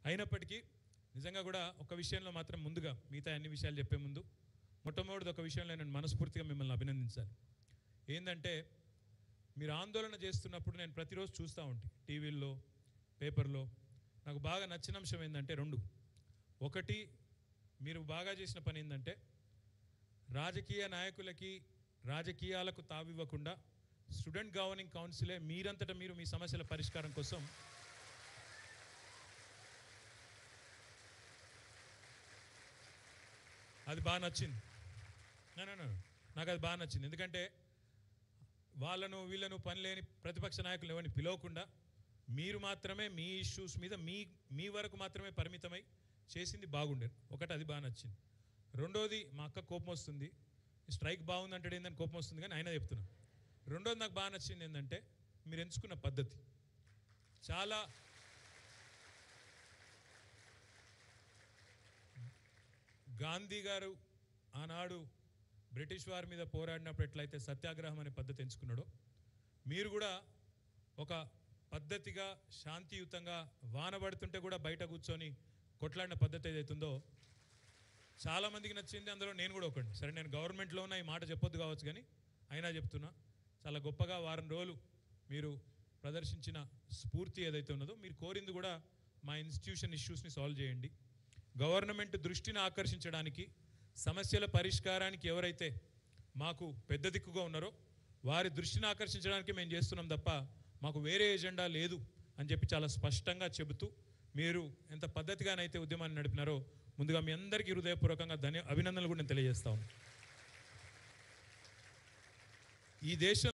అయినప్పటికీ నిజంగా కూడా ఒక విషయంలో మాత్రం ముందుగా మిగతా అన్ని విషయాలు చెప్పే ముందు మొట్టమొదటి ఒక విషయంలో నేను మనస్ఫూర్తిగా మిమ్మల్ని అభినందించాలి ఏంటంటే మీరు ఆందోళన చేస్తున్నప్పుడు నేను ప్రతిరోజు చూస్తూ ఉంటాను టీవీల్లో పేపర్లో నాకు బాగా నచ్చిన అంశం ఏంటంటే రెండు ఒకటి మీరు బాగా చేసిన పని ఏంటంటే రాజకీయ నాయకులకి రాజకీయాలకు తావివ్వకుండా స్టూడెంట్ గవర్నింగ్ కౌన్సిలే మీరంతటా మీరు మీ సమస్యల పరిష్కారం కోసం అది బాగా నచ్చింది నా, నా, నా. నాకు అది బాగా నచ్చింది ఎందుకంటే వాళ్ళను వీళ్ళను పని లేని ప్రతిపక్ష నాయకులు ఎవరిని పిలవకుండా మీరు మాత్రమే మీ ఇష్యూస్ మీద మీ మీ వరకు మాత్రమే పరిమితమై చేసింది బాగుండే ఒకటి అది బాగా నచ్చింది రెండోది మా అక్క కోపం వస్తుంది స్ట్రైక్ బాగుందంటే ఏందని కోపం వస్తుంది కానీ అయినా చెప్తున్నా రెండోది నాకు బాగా నచ్చింది ఏంటంటే మీరు ఎంచుకున్న పద్ధతి చాలా గాంధీ గారు ఆనాడు బ్రిటిష్ వారి మీద పోరాడినప్పుడు ఎట్లయితే సత్యాగ్రహం అనే పద్ధతి ఎంచుకున్నాడో మీరు కూడా ఒక పద్ధతిగా శాంతియుతంగా వాన పడుతుంటే కూడా బయట కూర్చొని కొట్లాడిన పద్ధతి ఏదైతుందో చాలామందికి నచ్చింది అందులో నేను కూడా ఒకటి సరే నేను గవర్నమెంట్లో ఉన్న ఈ మాట చెప్పొద్దు కావచ్చు కానీ అయినా చెప్తున్నా చాలా గొప్పగా వారం రోజులు మీరు ప్రదర్శించిన స్ఫూర్తి ఏదైతే ఉన్నదో మీరు కోరింది కూడా మా ఇన్స్టిట్యూషన్ ఇష్యూస్ని సాల్వ్ చేయండి గవర్నమెంట్ దృష్టిని ఆకర్షించడానికి సమస్యల పరిష్కారానికి ఎవరైతే మాకు పెద్ద దిక్కుగా ఉన్నారో వారి దృష్టిని ఆకర్షించడానికి మేము చేస్తున్నాం తప్ప మాకు వేరే ఎజెండా లేదు అని చెప్పి చాలా స్పష్టంగా చెబుతూ మీరు ఎంత పద్ధతిగానైతే ఉద్యమాన్ని నడిపినారో ముందుగా మీ అందరికీ హృదయపూర్వకంగా ధన్య అభినందనలు కూడా నేను తెలియజేస్తా ఉన్నాను ఈ దేశం